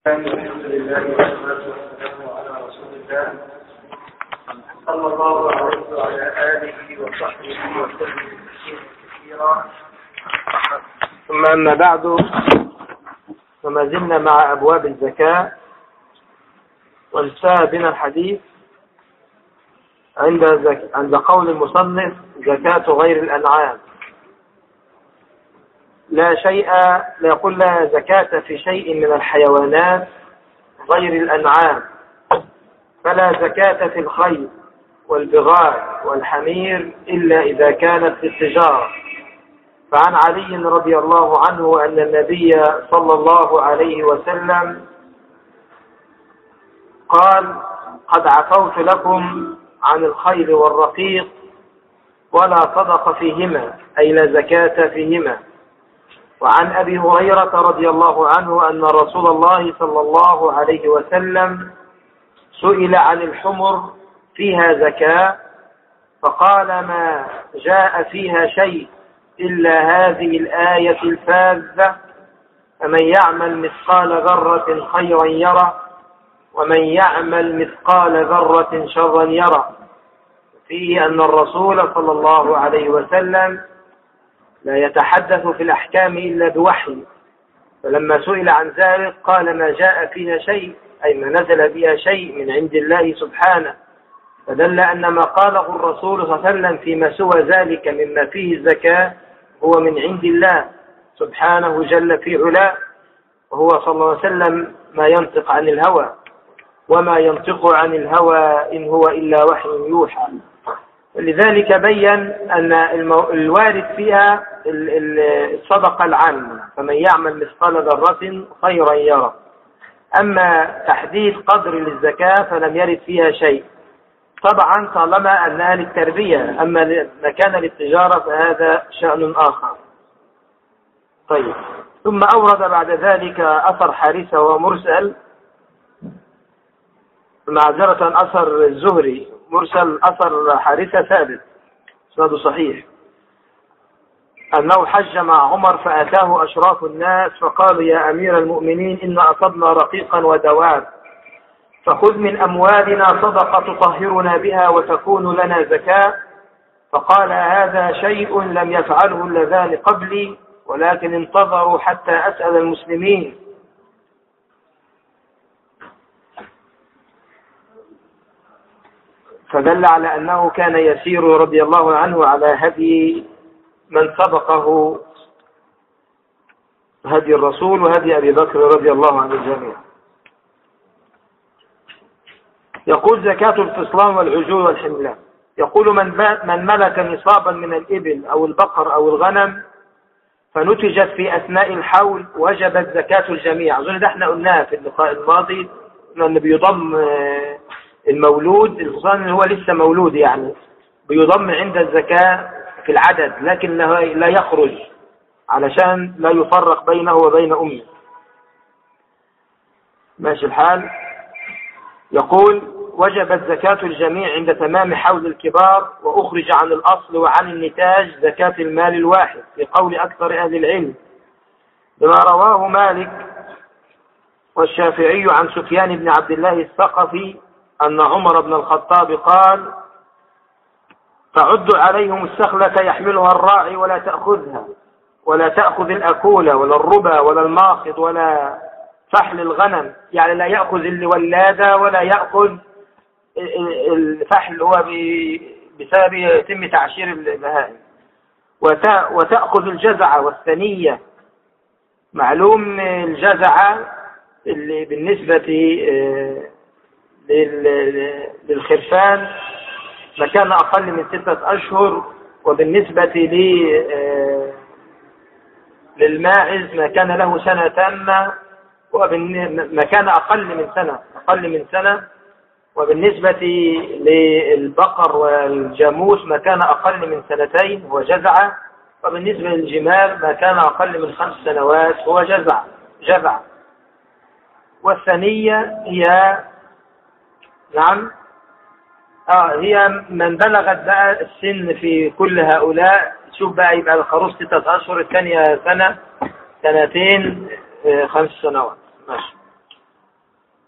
الحمد لله والصلاة والسلام على رسول الله صلى الله عليه وعلى آله وصحبه وسلم كثيرا ثم أما بعد فما زلنا مع أبواب الزكاة وانتهى بنا الحديث عند زك... عند قول المصنف زكاة غير الأنعام لا شيء لا يقول لا زكاة في شيء من الحيوانات غير الأنعام فلا زكاة في الخيل والبغال والحمير إلا إذا كانت في التجارة فعن علي رضي الله عنه أن النبي صلى الله عليه وسلم قال قد عفوت لكم عن الخيل والرقيق ولا صدق فيهما أي لا زكاة فيهما وعن أبي هريرة رضي الله عنه أن رسول الله صلى الله عليه وسلم سئل عن الحمر فيها زكاة فقال ما جاء فيها شيء إلا هذه الآية الفاذة فمن يعمل مثقال ذرة خيرا يره ومن يعمل مثقال ذرة شرا يره فيه أن الرسول صلى الله عليه وسلم لا يتحدث في الأحكام إلا بوحي فلما سئل عن ذلك قال ما جاء فيها شيء أي ما نزل بها شيء من عند الله سبحانه فدل أن ما قاله الرسول صلى الله عليه وسلم فيما سوى ذلك مما فيه الزكاة هو من عند الله سبحانه جل في علاه وهو صلى الله عليه وسلم ما ينطق عن الهوى وما ينطق عن الهوى إن هو إلا وحي يوحى لذلك بين أن الوارد فيها الصدقة العامة فمن يعمل مثقال ذرة خيرا يرى أما تحديد قدر للزكاة فلم يرد فيها شيء طبعا طالما أنها للتربية أما ما كان للتجارة فهذا شأن آخر طيب ثم أورد بعد ذلك أثر حارثة ومرسل معذرة أثر الزهري مرسل أثر حارثة ثابت اسناده صحيح أنه حج مع عمر فأتاه أشراف الناس فقالوا يا أمير المؤمنين إن أصبنا رقيقا ودواب فخذ من أموالنا صدقة تطهرنا بها وتكون لنا زكاة فقال هذا شيء لم يفعله اللذان قبلي ولكن انتظروا حتى أسأل المسلمين فدل على أنه كان يسير رضي الله عنه على هدي من سبقه هدي الرسول وهدي أبي بكر رضي الله عن الجميع يقول زكاة الفصلان والعجول والحملان يقول من, من ملك نصابا من الإبل أو البقر أو الغنم فنتجت في أثناء الحول وجبت زكاة الجميع أظن ده احنا قلناها في اللقاء الماضي أن بيضم المولود الفصلان هو لسه مولود يعني بيضم عند الزكاة في العدد لكن لا يخرج علشان لا يفرق بينه وبين أمه ماشي الحال يقول وجبت زكاة الجميع عند تمام حول الكبار وأخرج عن الأصل وعن النتاج زكاة المال الواحد لقول أكثر أهل العلم بما رواه مالك والشافعي عن سفيان بن عبد الله الثقفي أن عمر بن الخطاب قال تعد عليهم السخلة يحملها الراعي ولا تأخذها ولا تأخذ الأكولة ولا الربا ولا الماخض ولا فحل الغنم يعني لا يأخذ الولادة ولا يأخذ الفحل هو بسبب يتم تعشير البهائم وتأخذ الجزعة والثنية معلوم الجزعة اللي بالنسبة للخرفان ما كان أقل من ستة أشهر وبالنسبة للماعز ما كان له سنة تامة ما كان أقل من سنة أقل من سنة وبالنسبة للبقر والجاموس ما كان أقل من سنتين هو جزعة وبالنسبة للجمال ما كان أقل من خمس سنوات هو جزع جزع والثانية هي نعم اه هي من بلغت بقى السن في كل هؤلاء شوف بقى يبقى الخروف ستة أشهر الثانية سنة سنتين خمس سنوات ماشي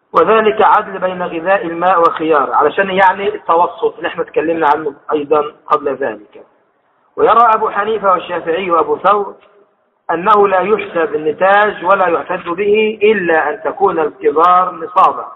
وذلك عدل بين غذاء الماء وخيار علشان يعني التوسط اللي احنا اتكلمنا عنه أيضا قبل ذلك ويرى أبو حنيفة والشافعي وأبو ثور أنه لا يحسب النتاج ولا يعتد به إلا أن تكون الكبار نصابا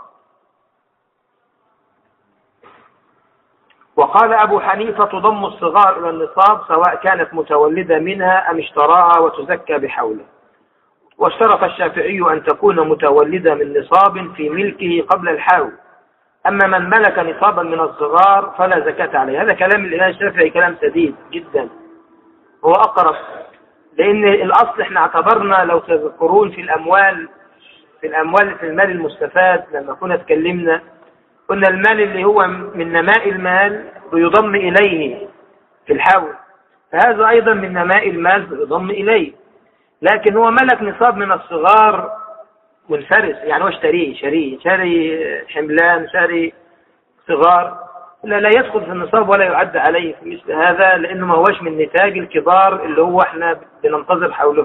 وقال أبو حنيفة تضم الصغار إلى النصاب سواء كانت متولدة منها أم اشتراها وتزكى بحوله واشترط الشافعي أن تكون متولدة من نصاب في ملكه قبل الحول أما من ملك نصابا من الصغار فلا زكاة عليه هذا كلام الإمام الشافعي كلام سديد جدا هو أقرب لأن الأصل احنا اعتبرنا لو تذكرون في الأموال في الأموال في المال المستفاد لما كنا اتكلمنا قلنا المال اللي هو من نماء المال بيضم إليه في الحول فهذا أيضا من نماء المال بيضم إليه لكن هو ملك نصاب من الصغار منفرس يعني هو اشتريه شريه شاري حملان شاري صغار لا لا يدخل في النصاب ولا يعد عليه في مثل هذا لانه ما هوش من نتاج الكبار اللي هو احنا بننتظر حوله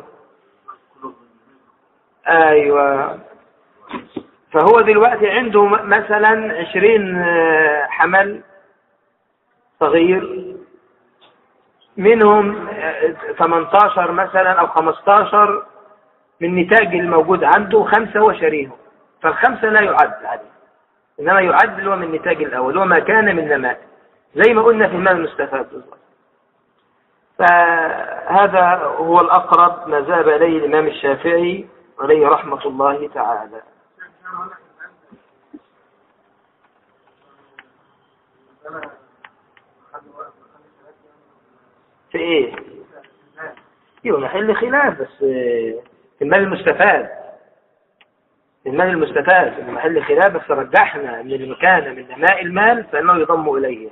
ايوه فهو دلوقتي عنده مثلا عشرين آه، حمل صغير منهم 18 آه، مثلا او 15 من نتاج الموجود عنده خمسة هو شاريهم فالخمسة لا يعد عليه إنما يعد اللي هو من نتاج الأول هو ما كان من نماء زي ما قلنا في المال المستفاد بالظبط فهذا هو الأقرب ما ذهب إليه الإمام الشافعي عليه رحمة الله تعالى في ايه ايوه محل خلاف بس في المال المستفاد المال المستفاد في محل خلاف بس رجحنا ان اللي كان من نماء المال فانه يضم اليه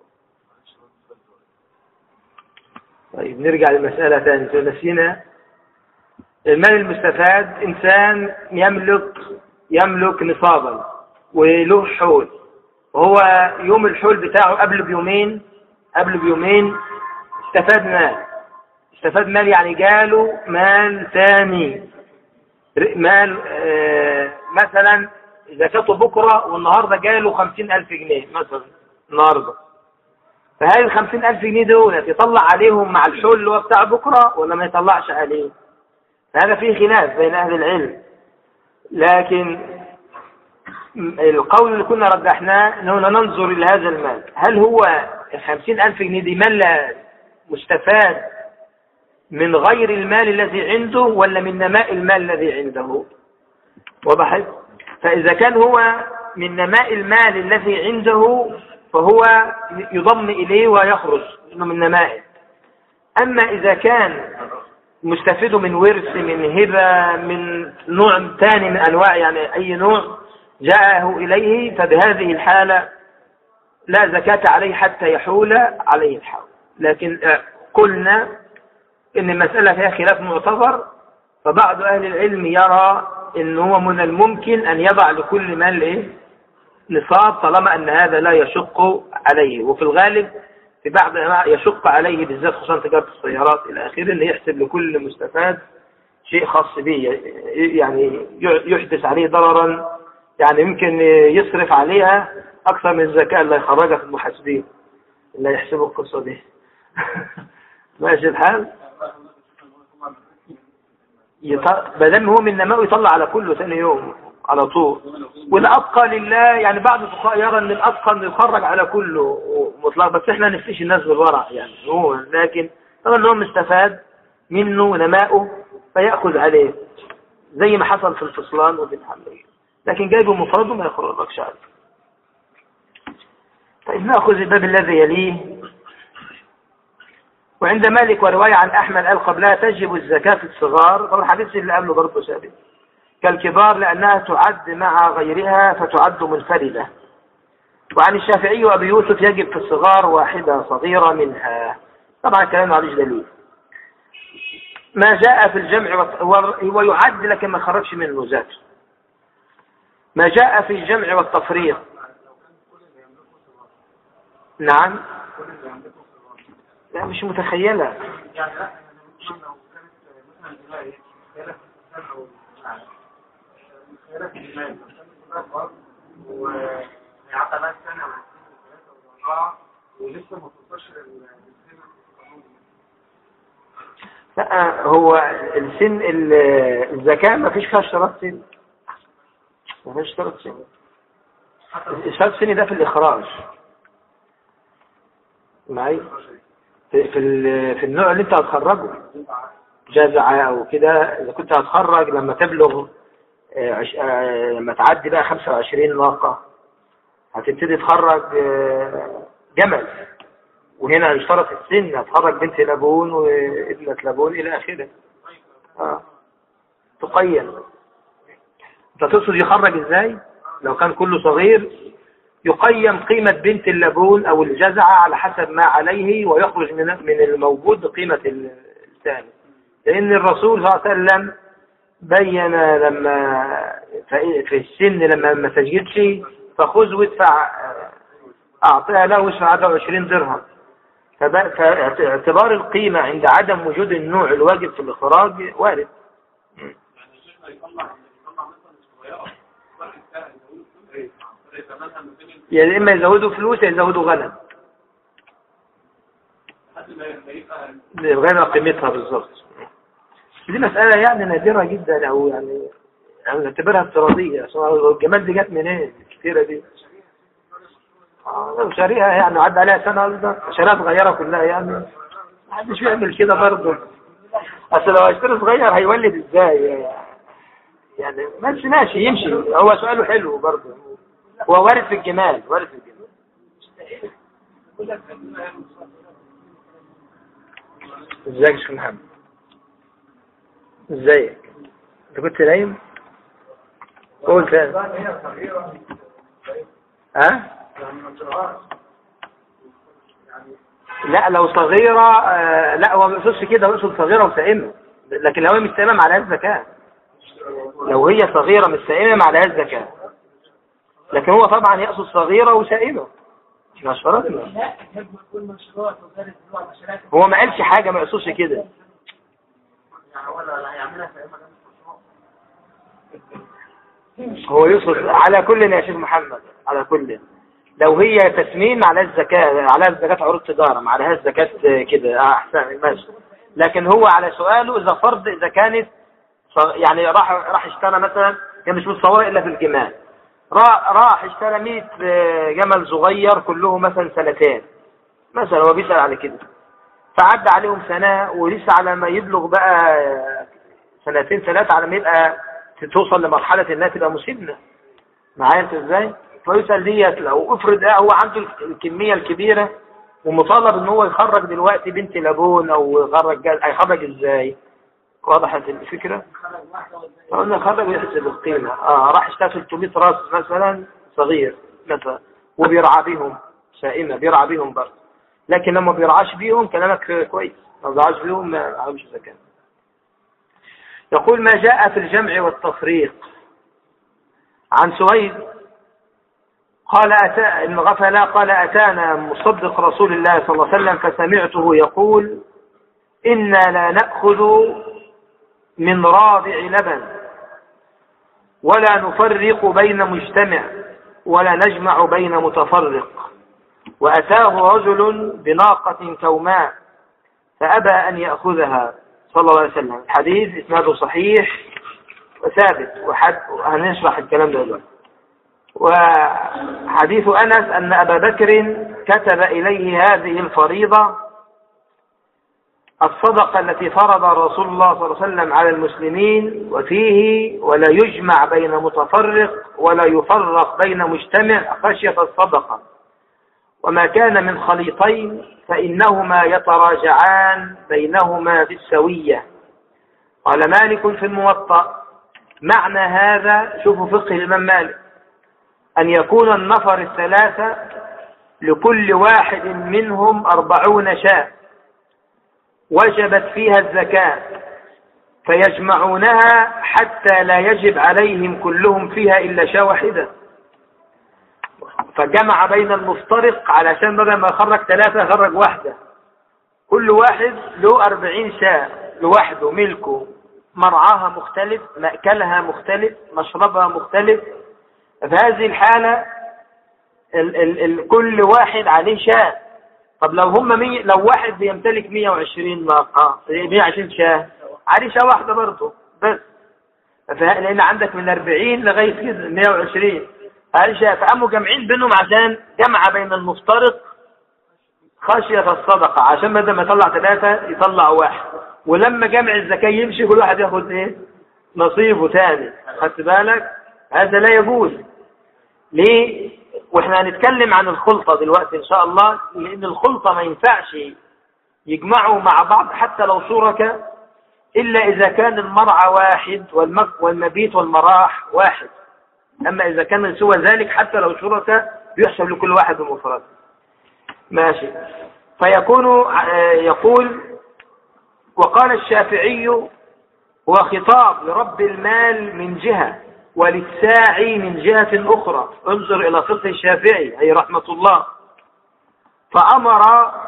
طيب نرجع للمسألة ثانية نسينا المال المستفاد إنسان يملك يملك نصابا وله حول وهو يوم الحول بتاعه قبل بيومين قبل بيومين استفاد مال استفاد مال يعني جاله مال ثاني مال آه مثلا زكاته بكرة والنهاردة جاله خمسين ألف جنيه مثلا النهاردة فهل الخمسين ألف جنيه دول يطلع عليهم مع الحول اللي هو بتاع بكرة ولا ما يطلعش عليه هذا فيه خلاف بين أهل العلم لكن القول اللي كنا رجحناه انه ننظر إلى هذا المال هل هو الخمسين ألف جنيه دي مال مستفاد من غير المال الذي عنده ولا من نماء المال الذي عنده وضحت فإذا كان هو من نماء المال الذي عنده فهو يضم إليه ويخرج إنه من نمائه أما إذا كان مستفيد من ورث من هبة من نوع ثاني من أنواع يعني أي نوع جاءه إليه فبهذه الحالة لا زكاة عليه حتى يحول عليه الحول لكن قلنا ان المسألة فيها خلاف معتبر فبعض اهل العلم يرى ان هو من الممكن ان يضع لكل مال ايه نصاب طالما ان هذا لا يشق عليه وفي الغالب في بعض يشق عليه بالذات خصوصا تجارة السيارات الى اخره ان يحسب لكل مستفاد شيء خاص به يعني يحدث عليه ضررا يعني يمكن يصرف عليها اكثر من الزكاة اللي يخرجها في المحاسبين اللي يحسبوا القصة دي ماشي الحال بدل هو من نماء يطلع على كله ثاني يوم على طول والأبقى لله يعني بعض الفقهاء يرى ان الأبقى انه يخرج على كله مطلق بس احنا نفتش الناس بالورع يعني هو لكن طبعا هو مستفاد منه نماؤه فيأخذ عليه زي ما حصل في الفصلان وفي الحملية لكن جايبه مفرده ما يخرجش عليه طيب نأخذ الباب الذي يليه وعند مالك ورواية عن أحمد قال قبلها تجب الزكاة في الصغار طبعا الحديث اللي قبله برضه ثابت كالكبار لأنها تعد مع غيرها فتعد منفردة وعن الشافعي وأبي يوسف يجب في الصغار واحدة صغيرة منها طبعا الكلام عليه دليل ما جاء في الجمع هو يعد لكن ما خرجش منه ذات ما جاء في الجمع والتفريق نعم لا مش متخيلة ويعدى بقى سنه واثنين وثلاثه واربعه ولسه ما توصلش لا هو السن الزكاة ما فيش فيها اشتراط سن ما فيش اشتراط سن الاشتراط السن ده في الإخراج معي في في, في النوع اللي انت هتخرجه جزعة او كده اذا كنت هتخرج لما تبلغ آه، عش... آه، لما تعدي بقى 25 ناقة هتبتدي تخرج آه، جمل وهنا يشترط السن هتخرج بنت لابون وابنة لابون الى اخره آه. تقيم انت تقصد يخرج ازاي لو كان كله صغير يقيم قيمة بنت اللبون او الجزعة على حسب ما عليه ويخرج من من الموجود بقيمة الثاني لان الرسول صلى الله عليه وسلم بين لما في السن لما ما سجلش فخذ وادفع اعطيها له وادفع 20 درهم فاعتبار القيمة عند عدم وجود النوع الواجب في الإخراج وارد يعني إما يزودوا فلوس يزودوا غنم غير قيمتها بالظبط دي مسألة يعني نادرة جدا أو يعني يعني نعتبرها افتراضية الجمال دي جت منين الكثيرة دي لو شاريها يعني عدى عليها سنة شاريها صغيرة كلها يعني ما حدش بيعمل كده برضه اصل لو اشتري صغير هيولد ازاي يعني ماشي ماشي يمشي هو سؤاله حلو برضه هو وارد في الجمال وارد في الجمال ازيك يا شيخ محمد ازيك انت كنت نايم قول تاني ها لا لو صغيرة آه لا هو ما يقصدش كده هو يقصد صغيرة وسائمة لكن لو هي مش سائمة عليها الزكاة لو هي صغيرة مش سائمة عليها الزكاة لكن هو طبعا يقصد صغيرة وسائمة احنا اشترطنا هو ما قالش حاجة ما يقصدش كده هو يقصد على كل يا شيخ محمد على كل لو هي تسمين على الزكاة على الزكاة عروض تجارة ما عليها الزكاة كده آه، احسن ماشي لكن هو على سؤاله اذا فرض اذا كانت يعني راح راح اشترى مثلا هي مش متصوره الا في الجمال راح اشترى 100 آه، جمل صغير كله مثلا سنتين مثلا هو بيسأل على كده فعدى عليهم سنة ولسه على ما يبلغ بقى سنتين ثلاثة على ما يبقى توصل لمرحلة انها تبقى مسنة معايا انت ازاي؟ فيسأل ديت لو افرض اه هو عنده الكمية الكبيرة ومطالب ان هو يخرج دلوقتي بنت لابون او يخرج هيخرج ازاي وضحت الفكرة قلنا خرج ويحسب القيمة اه راح اشترى 300 راس مثلا صغير مثلا وبيرعى بيهم سائمة بيرعى بيهم برضه لكن لما بيرعاش بيهم كلامك كويس ما بيرعاش بيهم ما علمش زكاة يقول ما جاء في الجمع والتفريق عن سويد قال أتى الغفلا قال أتانا مصدق رسول الله صلى الله عليه وسلم فسمعته يقول إنا لا نأخذ من رابع لبن ولا نفرق بين مجتمع ولا نجمع بين متفرق وأتاه رجل بناقة كوماء فأبى أن يأخذها صلى الله عليه وسلم الحديث إسناده صحيح وثابت وحد هنشرح الكلام ده دلوقتي وحديث أنس أن أبا بكر كتب إليه هذه الفريضة الصدقة التي فرض رسول الله صلى الله عليه وسلم على المسلمين وفيه ولا يجمع بين متفرق ولا يفرق بين مجتمع خشية الصدقة وما كان من خليطين فإنهما يتراجعان بينهما بالسوية قال مالك في الموطأ معنى هذا شوفوا فقه الإمام مالك أن يكون النفر الثلاثة لكل واحد منهم أربعون شاة وجبت فيها الزكاة فيجمعونها حتى لا يجب عليهم كلهم فيها إلا شاة واحدة فجمع بين المفترق علشان بدل ما يخرج ثلاثة يخرج واحدة كل واحد له أربعين شاة لوحده ملكه مرعاها مختلف مأكلها مختلف مشربها مختلف في هذه الحالة ال ال ال كل واحد عليه شاه طب لو هم مي لو واحد بيمتلك 120 ناقة 120 شاه عليه شاه واحدة برضه بس لأن عندك من 40 لغاية كده 120 هل شاه فقاموا جامعين بينهم عشان جمع بين المفترق خشية الصدقة عشان بدل ما يطلع ثلاثة يطلع واحد ولما جمع الزكاة يمشي كل واحد ياخد ايه نصيبه تاني خدت بالك هذا لا يجوز ليه واحنا هنتكلم عن الخلطة دلوقتي ان شاء الله لان الخلطة ما ينفعش يجمعوا مع بعض حتى لو شركة الا اذا كان المرعى واحد والمبيت والمراح واحد اما اذا كان سوى ذلك حتى لو شركة يحسب لكل واحد بمفرد ماشي فيكون يقول وقال الشافعي هو خطاب لرب المال من جهة وللساعي من جهة أخرى انظر إلى فقه الشافعي أي رحمة الله فأمر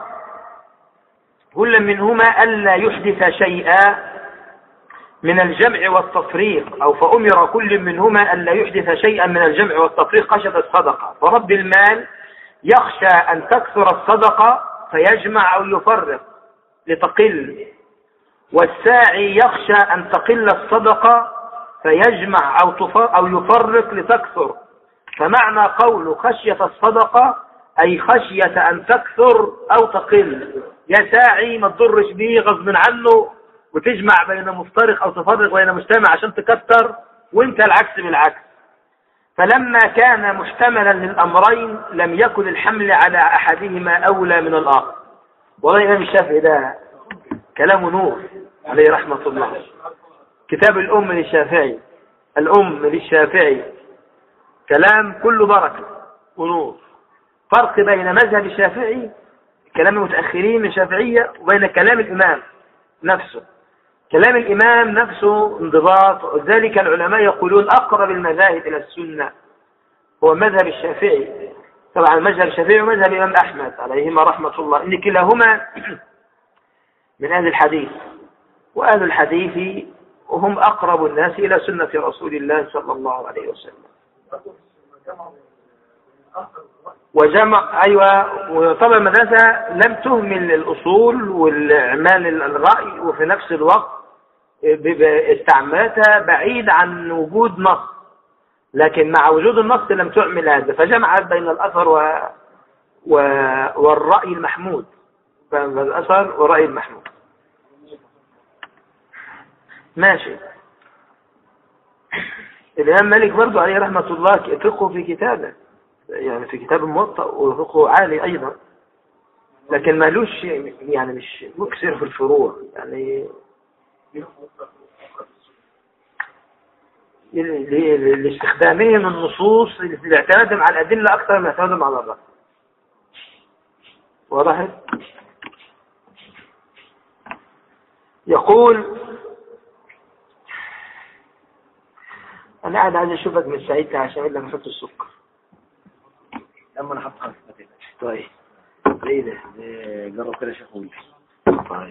كل منهما ألا يحدث شيئا من الجمع والتفريق أو فأمر كل منهما ألا يحدث شيئا من الجمع والتفريق خشية الصدقة فرب المال يخشى أن تكثر الصدقة فيجمع أو يفرق لتقل والساعي يخشى أن تقل الصدقة فيجمع أو, أو يفرق لتكثر فمعنى قول خشية الصدقة أي خشية أن تكثر أو تقل يا ساعي ما تضرش بيه غصب عنه وتجمع بين مفترق أو تفرق بين مجتمع عشان تكثر وانت العكس بالعكس فلما كان محتملا للأمرين لم يكن الحمل على أحدهما أولى من الآخر والله الإمام الشافعي ده كلام نور عليه رحمة الله كتاب الأم للشافعي الأم للشافعي كلام كله بركة ونور فرق بين مذهب الشافعي كلام المتأخرين من الشافعية وبين كلام الإمام نفسه كلام الإمام نفسه انضباط وذلك العلماء يقولون أقرب المذاهب إلى السنة هو مذهب الشافعي طبعا مذهب الشافعي ومذهب الإمام أحمد عليهما رحمة الله إن كلاهما من أهل الحديث وأهل الحديث وهم أقرب الناس إلى سنة رسول الله صلى الله عليه وسلم وجمع أيوة وطبعا المدرسة لم تهمل الأصول والإعمال الرأي وفي نفس الوقت استعمالاتها بعيد عن وجود نص لكن مع وجود النص لم تعمل هذا فجمعت بين الأثر و... و... والرأي المحمود بين الأثر والرأي المحمود ماشي الإمام مالك برضو عليه رحمة الله فقه في كتابه يعني في كتاب موطأ وفقه عالي أيضا لكن مالوش يعني مش مكسر في الفروع يعني لاستخدامهم النصوص لاعتمادهم على الأدلة أكثر من اعتمادهم على الرأي وضحت يقول أنا قاعد عايز أشوفك من ساعتها عشان أقول لك أحط السكر لما أنا حط خمسة طيب إيه ده؟ جرب كده شيخ طيب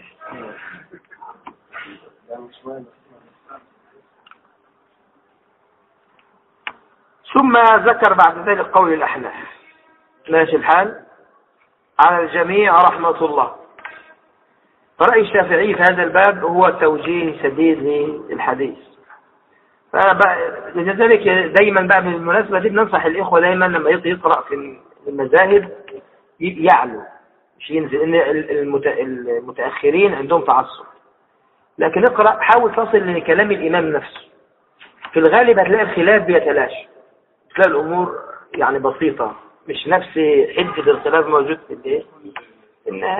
ثم ذكر بعد ذلك قول الأحناف ماشي الحال على الجميع رحمة الله فرأي الشافعي في هذا الباب هو توجيه سديد للحديث فأنا بقى لذلك دايما بقى بالمناسبة دي بننصح الإخوة دايما لما يقرأ في المذاهب يعلو مش ينزل إن المتأخرين عندهم تعصب لكن اقرأ حاول تصل لكلام الإمام نفسه في الغالب هتلاقي الخلاف بيتلاشى تلاقي الأمور يعني بسيطة مش نفس حدة الخلاف موجود في الايه إن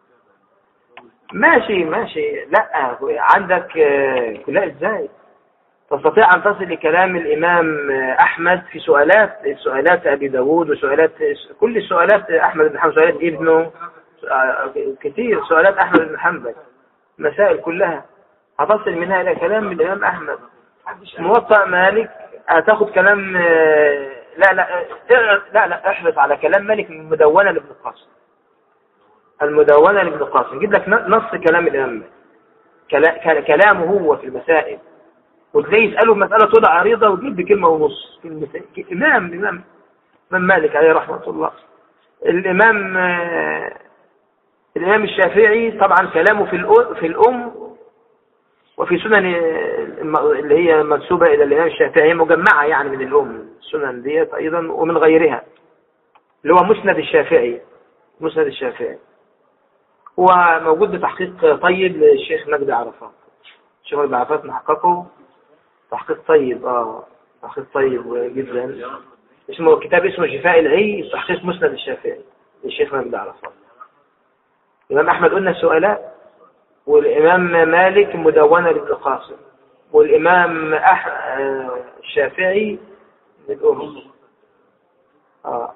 ماشي ماشي لا عندك لا ازاي تستطيع أن تصل لكلام الإمام أحمد في سؤالات سؤالات أبي داود وسؤالات كل السؤالات أحمد بن حنبل سؤالات ابنه كثير سؤالات أحمد بن حنبل مسائل كلها هتصل منها إلى كلام الإمام أحمد موطأ مالك هتاخد كلام لا لا لا لا احرص على كلام مالك من مدونة لابن القاسم المدونة لابن القاسم جيب لك نص كلام الإمام مالك كلامه هو في المسائل وتلاقيه يسأله مسألة طلع عريضة ويجيب بكلمة ونص كلمتين إمام إمام إمام مالك عليه رحمة الله الإمام آه، الإمام الشافعي طبعا كلامه في الأ- في الأم وفي سنن الم- اللي هي منسوبة إلى الإمام الشافعي هي مجمعة يعني من الأم السنن ديت أيضا ومن غيرها اللي هو مسند الشافعي مسند الشافعي هو موجود بتحقيق طيب للشيخ مجدي عرفات الشيخ مجدي عرفات محققه تحقيق طيب اه تحقيق طيب جدا اسمه كتاب اسمه شفاء العي تحقيق مسند الشافعي للشيخ مجدي عرفات الإمام أحمد قلنا السؤالات والإمام مالك مدونة لابن قاسم والإمام أح... آه، الشافعي للأم آه.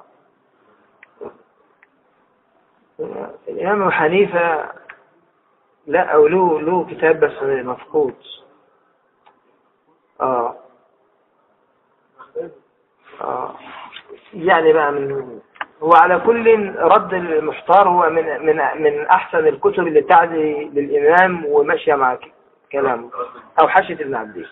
الإمام أبو حنيفة لا أو له له كتاب بس مفقود آه آه يعني بقى من هو على كل رد المحتار هو من من من أحسن الكتب اللي تعدي للإمام وماشية مع ك- كلامه أو حاشية ابن عبدين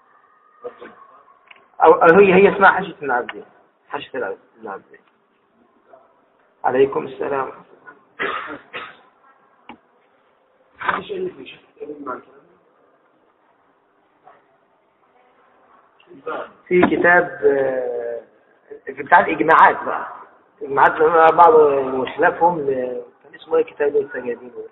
أو أو هي هي اسمها حاشية ابن عبدين حاشية ابن عبدين عليكم السلام محدش قال لي في شيخ تتكلم مع الكلام ده؟ في كتاب آه، في بتاع الإجماعات بقى الإجماعات لما بعض وخلافهم ل- كان اسمه ايه كتاب اللي لسه جايبينه ده؟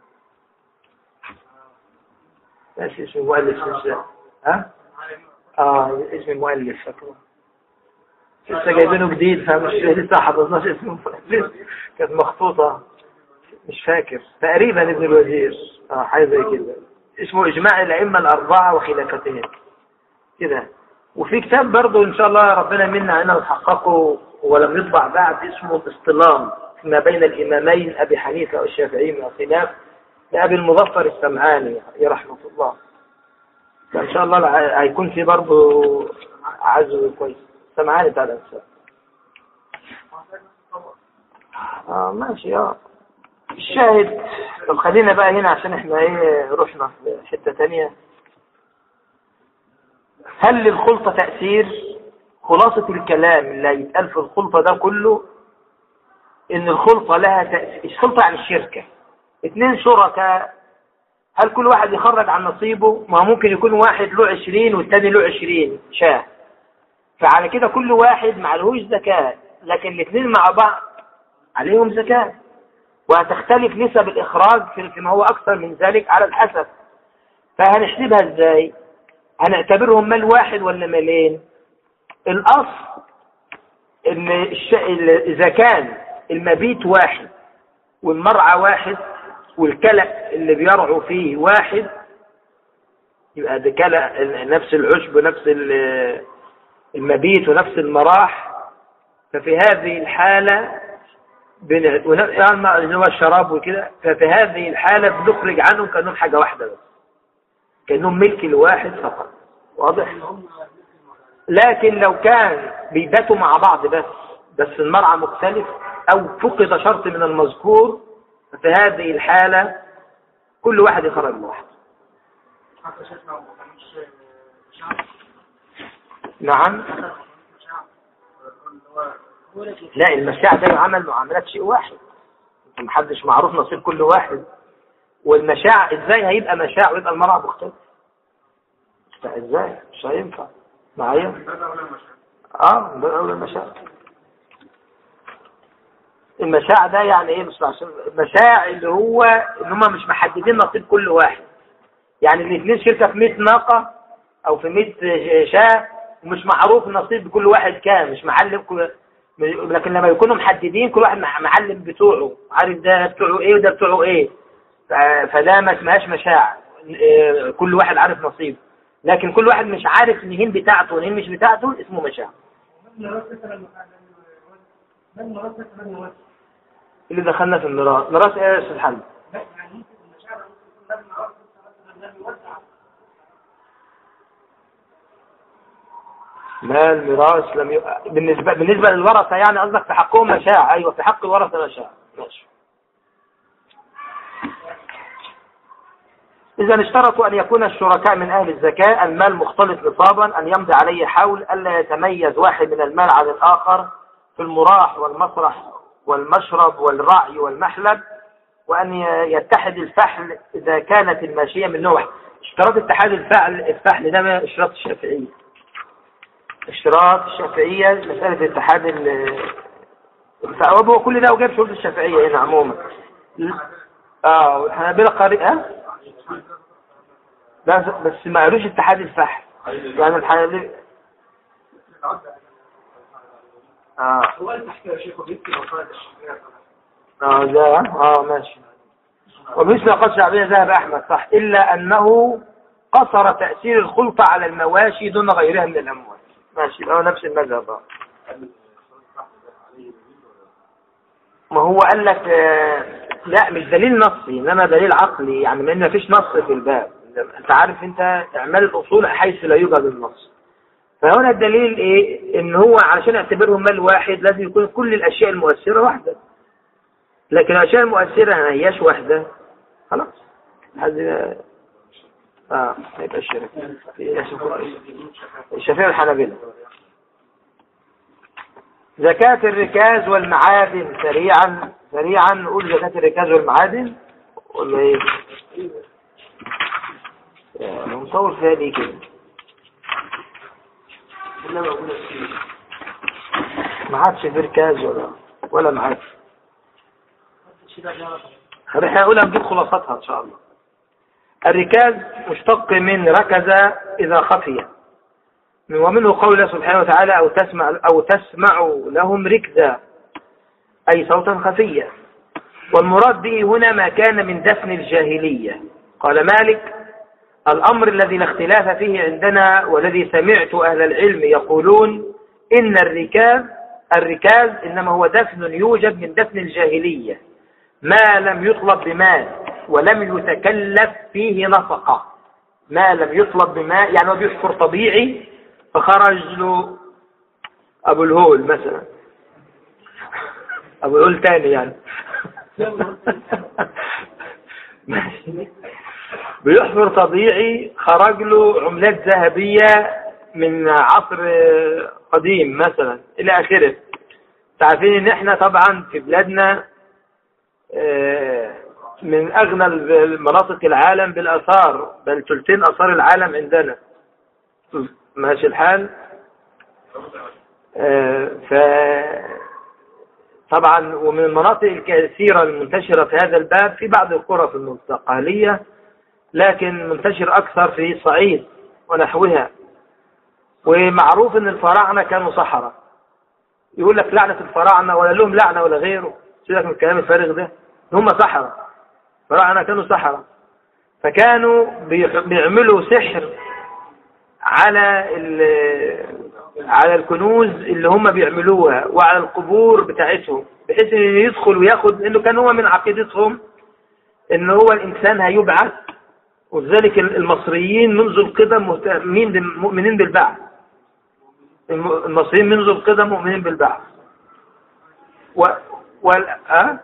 ماشي اسم المؤلف لسه ها؟ اه اسم المؤلف فاكره لسه جايبينه جديد فمش لسه حفظناش اسمه المؤلف كانت مخطوطة مش فاكر تقريبا ابن الوزير اه حاجة زي كده اسمه إجماع الأئمة الأربعة وخلافتهم كده وفي كتاب برضه إن شاء الله ربنا منا علينا وتحققه ولم يطبع بعد اسمه الاصطلام فيما بين الإمامين أبي حنيفة والشافعي من الخلاف لأبي المظفر السمعاني يا رحمة الله فإن شاء الله الع- هيكون في برضه عزو كويس سمعاني بتاع الأنساب اه ماشي اه الشاهد طب خلينا بقى هنا عشان احنا ايه رحنا في حتة تانية هل للخلطة تأثير خلاصة الكلام اللي هيتقال في الخلطة ده كله ان الخلطة لها تأثير الخلطة عن الشركة اتنين شركاء هل كل واحد يخرج عن نصيبه ما هو ممكن يكون واحد له عشرين والتاني له عشرين شاه فعلى كده كل واحد معلهوش زكاة لكن الاثنين مع بعض عليهم زكاة وهتختلف نسب الإخراج في فيما هو أكثر من ذلك على الحسب فهنحسبها إزاي هنعتبرهم مال واحد ولا مالين الأصل إن الش... ال- إذا كان المبيت واحد والمرعى واحد والكلأ اللي بيرعوا فيه واحد يبقى ده كلأ نفس العشب ونفس ال- المبيت ونفس المراح ففي هذه الحالة بن... ون- يعني اللي هو الشراب وكده ففي هذه الحالة بنخرج عنهم كأنهم حاجة واحدة بس كأنهم ملك الواحد فقط واضح لكن لو كان بيباتوا مع بعض بس بس المرعى مختلف أو فقد شرط من المذكور ففي هذه الحالة كل واحد يخرج لوحده حتى شيخنا ما كانش شعب نعم شعب اللي هو لا المشاع ده يعمل معاملات شيء واحد انت محدش معروف نصيب كل واحد والمشاع ازاي هيبقى مشاع ويبقى المرأة مختلف لا، ازاي مش هينفع معايا هذا ولا مشاعر اه ده اول المشاع المشاع ده يعني ايه بس عشان المشاع اللي هو ان هم مش محددين نصيب كل واحد يعني الاثنين شركة في 100 ناقة او في 100 شاة ومش معروف نصيب كل واحد كام مش معلم كل لكن لما يكونوا محددين كل واحد مع- معلم بتوعه عارف ده بتوعه ايه وده بتوعه ايه ف- فده ما اسمهاش مشاع إيه، كل واحد عارف نصيبه لكن كل واحد مش عارف النهين بتاعته والنهين مش بتاعته اسمه مشاع اللي دخلنا في الميراث ميراث ايه يا استاذ حمد ما الميراث لم ي... بالنسبة بالنسبة للورثة يعني قصدك في حقهم مشاع أيوة في حق الورثة مشاع ماشي إذا اشترطوا أن يكون الشركاء من أهل الزكاة المال مختلط نصابا أن يمضي عليه حول ألا يتميز واحد من المال عن الآخر في المراح والمسرح والمشرب والرعي والمحلب وأن يتحد الفحل إذا كانت الماشية من نوع اشتراط اتحاد الفعل الفحل ده ما اشتراط الشافعية اشتراط الشافعية مسألة اتحاد ال هو كل ده وجاب شروط الشافعية هنا عموما اه والحنابلة قارئة بس بس ما قالوش اتحاد الفحل يعني الحنابلة اه هو التحكي يا شيخ وبيبكي مصالح الشافعية اه ده اه ماشي ومثل قد شعبية ذهب أحمد صح إلا أنه قصر تأثير الخلطة على المواشي دون غيرها من الأموال ماشي هو نفس المذهب آه. ما هو قال لك آه، لا مش دليل نصي انما دليل عقلي يعني ما ان فيش نص في الباب انت عارف انت اعمال الاصول حيث لا يوجد النص فهنا الدليل ايه ان هو علشان اعتبرهم مال واحد لازم يكون كل الاشياء المؤثره واحده لكن الاشياء المؤثره ما هياش واحده خلاص هذه اه هيبقى الشرك الشافعي الحنابلة زكاة الركاز والمعادن سريعا سريعا نقول زكاة الركاز والمعادن ولا ايه؟ يعني مصور فيها دي كده ما عادش في ركاز ولا ولا معادن احنا هنقولها نجيب خلاصتها ان شاء الله الركاز مشتق من ركز اذا خفي ومنه قول سبحانه وتعالى او تسمع او تسمع لهم ركزا اي صوتا خفيا والمراد به هنا ما كان من دفن الجاهليه قال مالك الامر الذي لا اختلاف فيه عندنا والذي سمعت اهل العلم يقولون ان الركاز الركاز انما هو دفن يوجد من دفن الجاهليه ما لم يطلب بمال ولم يتكلف فيه نفقة ما لم يطلب بمال يعني هو بيحفر طبيعي فخرج له أبو الهول مثلا أبو الهول تاني يعني بيحفر طبيعي خرج له عملات ذهبية من عصر قديم مثلا إلى آخره تعرفين إن إحنا طبعا في بلادنا من أغنى المناطق العالم بالآثار بل ثلثين آثار العالم عندنا ماشي الحال ف طبعا ومن المناطق الكثيرة المنتشرة في هذا الباب في بعض القرى في المنطقالية لكن منتشر أكثر في الصعيد ونحوها ومعروف ان الفراعنة كانوا صحراء يقول لك لعنة الفراعنة ولا لهم لعنة ولا غيره سيبك من الكلام الفارغ ده هم سحرة فراعنة كانوا سحرة فكانوا بيعملوا سحر على على الكنوز اللي هم بيعملوها وعلى القبور بتاعتهم بحيث ان يدخل وياخد انه كان هو من عقيدتهم ان هو الانسان هيبعث ولذلك المصريين منذ القدم مهتمين مؤمنين بالبعث المصريين منذ القدم مؤمنين بالبعث و... وال... أه؟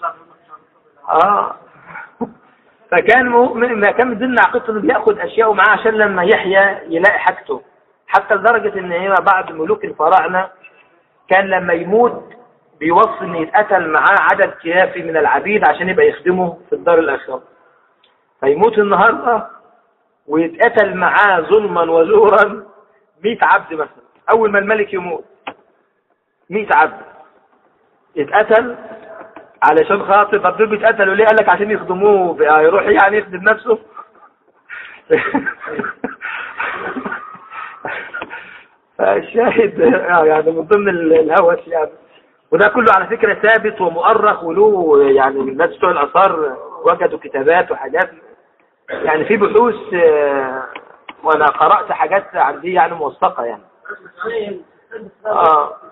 اه فكان مؤمن ما كان من ضمن عقيدته انه بياخد اشياء معاه عشان لما يحيا يلاقي حاجته حتى لدرجه ان هي بعض ملوك الفراعنه كان لما يموت بيوصي ان يتقتل معاه عدد كافي من العبيد عشان يبقى يخدمه في الدار الاخره فيموت النهارده ويتقتل معاه ظلما وزورا 100 عبد مثلا اول ما الملك يموت 100 عبد يتقتل علشان خاطر طب دول بيتقتلوا ليه قال لك عشان يخدموه يروح يعني يخدم نفسه فالشاهد يعني من ضمن الهوس يعني وده كله على فكرة ثابت ومؤرخ وله يعني الناس بتوع الآثار وجدوا كتابات وحاجات يعني في بحوث وانا قرأت حاجات عندي يعني موثقة يعني اه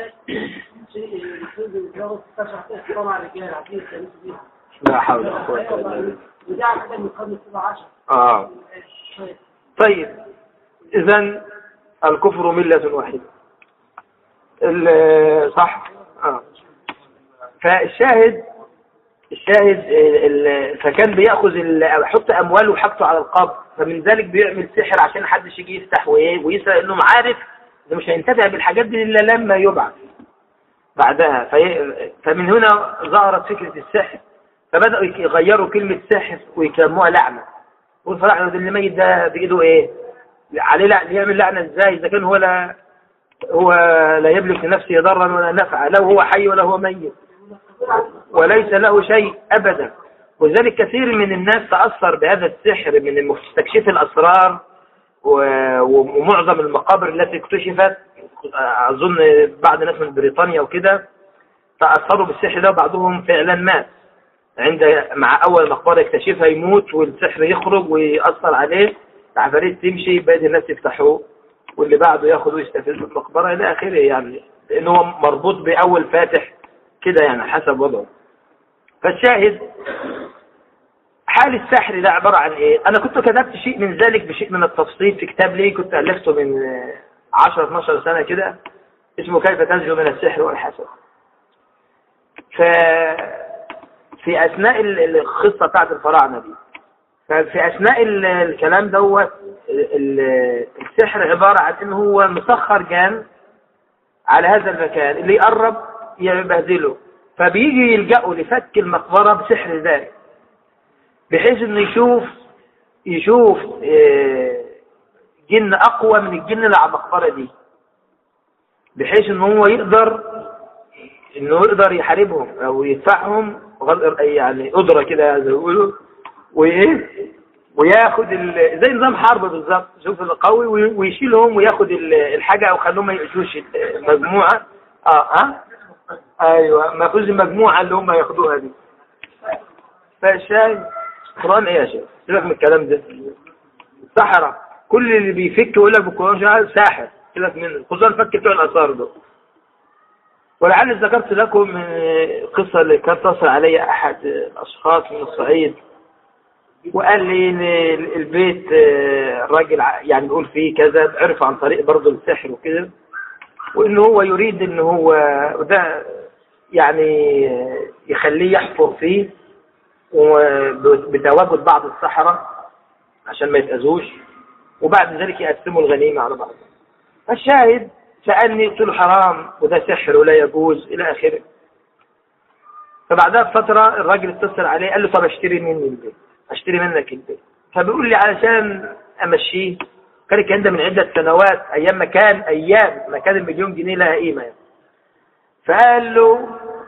لا حول ولا قوة إلا بالله اه طيب اذا الكفر ملة واحدة صح اه فالشاهد الشاهد ال- ال- فكان بياخذ ال- يحط امواله وحاجته على القبر فمن ذلك بيعمل سحر عشان محدش يجي يفتح وإيه ويسرق انه عارف انه مش هينتفع بالحاجات دي الا لما يبعث بعدها في فمن هنا ظهرت فكره السحر فبداوا يك- يغيروا كلمه سحر ويسموها لعنه والفراعنه ده اللي ميت ده بايده ايه؟ عليه لعنه يعمل لعنه ازاي اذا كان هو لا هو لا يملك لنفسه ضرا ولا نفعا لا هو حي ولا هو ميت وليس له شيء ابدا ولذلك كثير من الناس تاثر بهذا السحر من مستكشفي الاسرار و- ومعظم المقابر التي اكتشفت اظن بعض ناس من بريطانيا وكده تاثروا بالسحر ده وبعضهم فعلا مات عند مع اول مقبره يكتشفها يموت والسحر يخرج ويأثر عليه العفاريت تمشي باقي الناس يفتحوه واللي بعده ياخد ويستفيد من المقبره الى اخره يعني لان هو مربوط باول فاتح كده يعني حسب وضعه فالشاهد حال السحر ده عبارة عن ايه انا كنت كتبت شيء من ذلك بشيء من التفصيل في كتاب لي كنت الفته من آه، 10 12 سنة كده اسمه كيف تنجو من السحر والحسد ف في اثناء ال- ال- القصة بتاعت الفراعنة دي ففي اثناء ال- الكلام دوت ال- ال- السحر عبارة عن ان هو مسخر جان على هذا المكان اللي يقرب يبهدله فبيجي يلجأوا لفك المقبرة بسحر ذلك بحيث انه يشوف يشوف آه، جن اقوى من الجن اللي على المقبرة دي بحيث ان هو يقدر انه يقدر يحاربهم او يدفعهم غل- يعني قدرة كده زي ما بيقولوا وايه وياخد ال... زي نظام حرب بالظبط شوف القوي وي- ويشيلهم وياخد ال- الحاجة او خلوهم ما يقشوش المجموعة اه اه ايوه ما فيش المجموعة اللي هم ياخدوها دي فالشاهد القرآن ايه يا شيخ سيبك من الكلام ده السحرة كل اللي بيفك يقول لك بالقرآن شاهد ساحر سيبك منه خصوصا الفك بتوع الآثار ده ولعل ذكرت لكم آه، قصة اللي كان اتصل علي أحد الأشخاص من الصعيد وقال لي إن البيت آه، الراجل ع- يعني بيقول فيه كذا عرف عن طريق برضه السحر وكده وإن هو يريد إن هو وده يعني آه، يخليه يحفر فيه وبتواجد بعض السحرة عشان ما يتأذوش وبعد ذلك يقسموا الغنيمة على بعض فالشاهد سألني قلت له حرام وده سحر ولا يجوز إلى آخره فبعدها بفترة الراجل اتصل عليه قال له طب اشتري مني البيت اشتري منك البيت فبيقول لي علشان امشيه كان الكلام ده من عدة سنوات ايام ما كان ايام ما كان المليون جنيه لها قيمة يعني. فقال له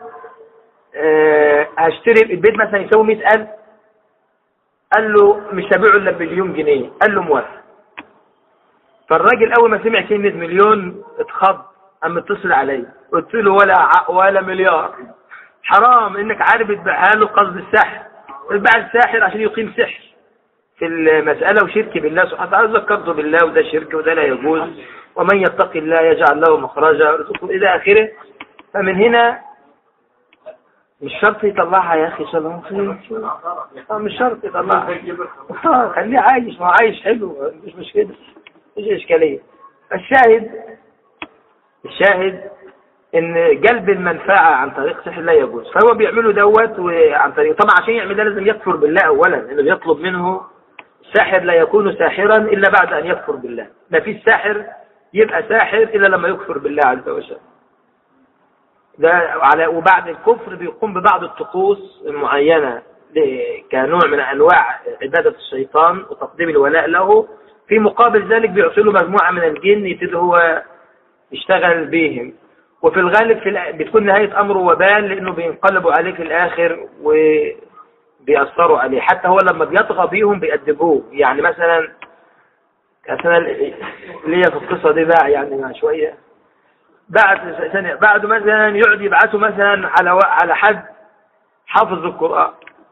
آه، هشتري البيت مثلا يساوي 100000 قال له مش هبيعه الا بمليون جنيه قال له موافق فالراجل اول ما سمع كلمه مليون اتخض قام اتصل عليا قلت له ولا ع- ولا مليار حرام انك عارف تبيعها له قصد السحر تباع الساحر عشان يقيم سحر في المسألة وشرك بالله سبحانه وتعالى ذكرته بالله وده شرك وده لا يجوز ومن يتق الله يجعل له مخرجا ويرزقه إلى آخره فمن هنا مش شرط يطلعها يا أخي صلى الله عليه وسلم آه، مش شرط يطلعها آه، خليه عايش ما هو عايش حلو مش مشكلة مش إشكالية الشاهد الشاهد ان جلب المنفعة عن طريق سحر لا يجوز فهو بيعمله دوت وعن طريق طبعا عشان يعمل ده لازم يكفر بالله اولا انه بيطلب منه ساحر لا يكون ساحرا الا بعد ان يكفر بالله ما فيش ساحر يبقى ساحر الا لما يكفر بالله عز وجل ده على وبعد الكفر بيقوم ببعض الطقوس المعينة ل- كنوع من انواع عبادة الشيطان وتقديم الولاء له في مقابل ذلك بيعطي له مجموعة من الجن يبتدي هو يشتغل بيهم وفي الغالب في الآ- بتكون نهاية أمره وبال لأنه بينقلبوا عليه في الآخر وبيأثروا عليه حتى هو لما بيطغى بيهم بيأدبوه يعني مثلا أثناء ليا في القصة دي بقى يعني مع شوية بعد ثانية بعد مثلا يقعد يبعثوا مثلا على و- على حد حافظ القرآن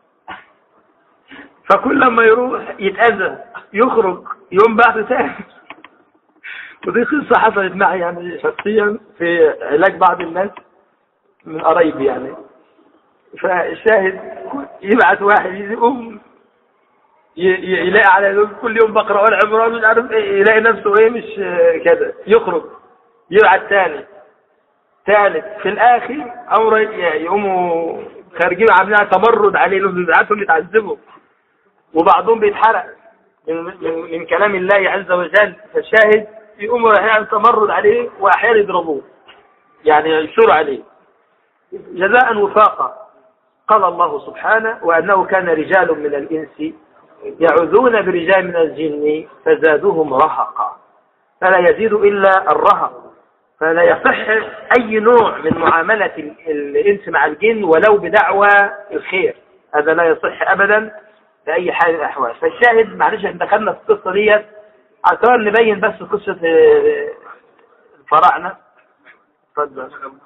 فكل لما يروح يتأذى يخرج يوم بعد ثاني ودي قصة حصلت معي يعني شخصيا في علاج بعض الناس من قرايبي يعني فالشاهد يبعث واحد يقوم ي- ي- يلاقي على كل يوم بقرا ولا عمران مش عارف ايه يلاقي نفسه ايه مش آه، كده يخرج يبعث ثاني ثالث في الاخر امره ي- يقوموا خارجين عاملين تمرد عليه لهم بيبعتهم يتعذبوا وبعضهم بيتحرق من, من, من كلام الله عز وجل فالشاهد يقوموا احيانا تمرد عليه واحيانا يضربوه يعني يشور عليه جزاء وفاقا قال الله سبحانه وأنه كان رجال من الإنس يعوذون برجال من الجن فزادوهم رهقا فلا يزيد إلا الرهق فلا يصح أي نوع من معاملة الإنس مع الجن ولو بدعوى الخير هذا لا يصح أبدا بأي حال من الأحوال فالشاهد معلش احنا دخلنا في القصة ديت عشان نبين بس قصة آه، الفراعنة اتفضل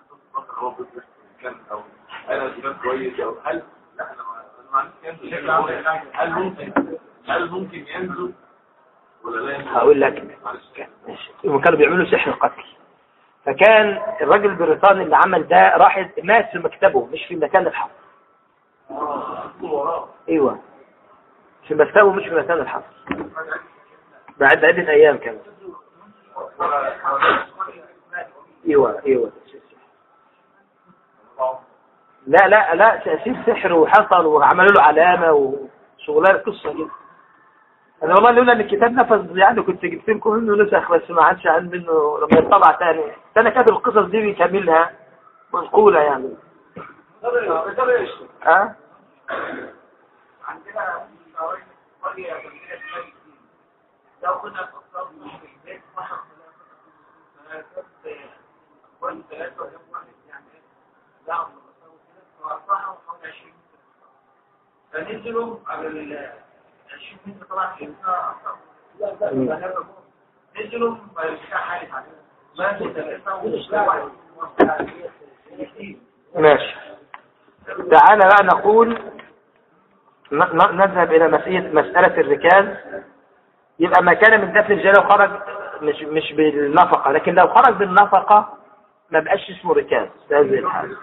انا الامام كويس او هل لا انا ما عنديش هل ممكن هل ممكن ينزل ولا لا ينزل؟ هقول لك ماشي. هم كانوا بيعملوا سحر قتل فكان الراجل البريطاني اللي عمل ده راح مات في مكتبه مش في مكان الحفر ايوه في مكتبه مش في مكان الحفر بعد عدة ايام كمان ايوه ايوه لا لا لا تأثير سحر وحصل وعملوا له علامة وشغلانة قصة كده انا والله لولا ان الكتاب نفذ يعني كنت جبت لكم منه نسخ بس ما عادش عندي منه لما يطلع تاني انا كاتب القصص دي بيكملها منقولة يعني ها عندنا قرية جميلة اسمها لو كنا فصلنا في البيت واحد ثلاثة ثلاثة وجنب واحد يعني لا وأصبحوا حوالي 20 فنزلوا على ال 20 متر طبعا في نزلوا ما البتاع حالف عليهم ماتوا ثلاثة ومش واحد ماشي تعالى بقى نقول ن- ن- نذهب إلى مسألة مسألة الركاز يبقى ما كان من دفن الجلال وخرج مش مش بالنفقة لكن لو خرج بالنفقة ما بقاش اسمه ركاز في هذه الحالة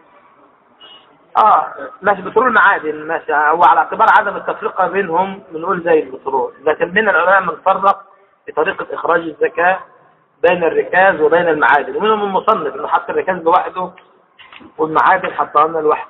اه ماشي بترول معادن ماشي هو على اعتبار عدم التفرقة بينهم بنقول زي البترول لكن من العلماء من فرق في طريقة إخراج الزكاة بين الركاز وبين المعادن ومنهم المصنف انه حط الركاز لوحده والمعادن حطها لنا لوحده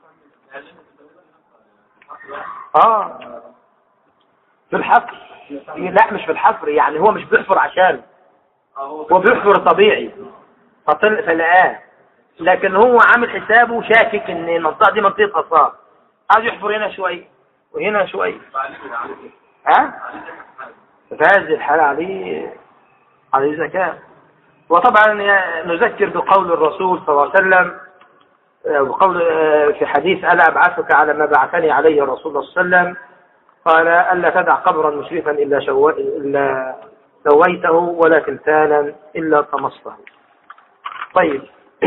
اه في الحفر لا مش في الحفر يعني هو مش بيحفر عشان هو بيحفر طبيعي فطل فلقاه لكن هو عامل حسابه شاكك ان المنطقه دي منطقه اثار عايز يحفر هنا شويه وهنا شويه ها في هذه الحاله عليه عليه زكاه وطبعا نذكر بقول الرسول صلى الله عليه وسلم آه، وقول آه، في حديث ألا أبعثك على ما بعثني عليه الرسول صلى الله عليه وسلم قال ألا تدع قبرا مشرفا إلا, شو... إلا سويته ولا تمثالا إلا طمسته طيب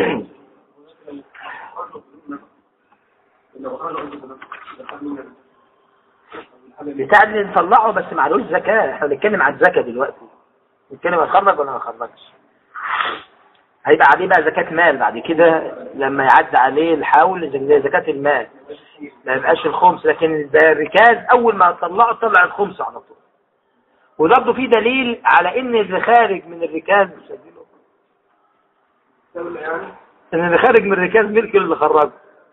بتاع اللي نطلعه بس معلوش زكاة احنا بنتكلم عن الزكاة دلوقتي نتكلم هنخرج ولا ما نخرجش هيبقى عليه بقى زكاة مال بعد كده لما يعدي عليه الحول زي زكاة المال ما يبقاش الخمس لكن ده الركاز اول ما تطلعه تطلع الخمس على طول وبرضه في دليل على ان اللي خارج من الركاز ان اللي خارج من الركاز ملك اللي خرجه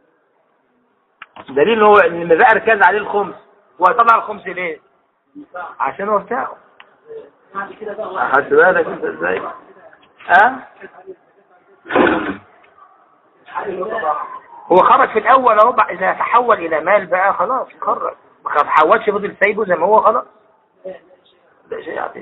دليل هو ان اللي بقى ركاز عليه الخمس هو طبعا الخمس ليه عشان هو بتاعه خدت بالك انت ازاي ها هو خرج في الاول اهو بقى اذا تحول الى مال بقى خلاص خرج ما تحولش فضل سايبه زي ما هو خلاص ده شيء عادي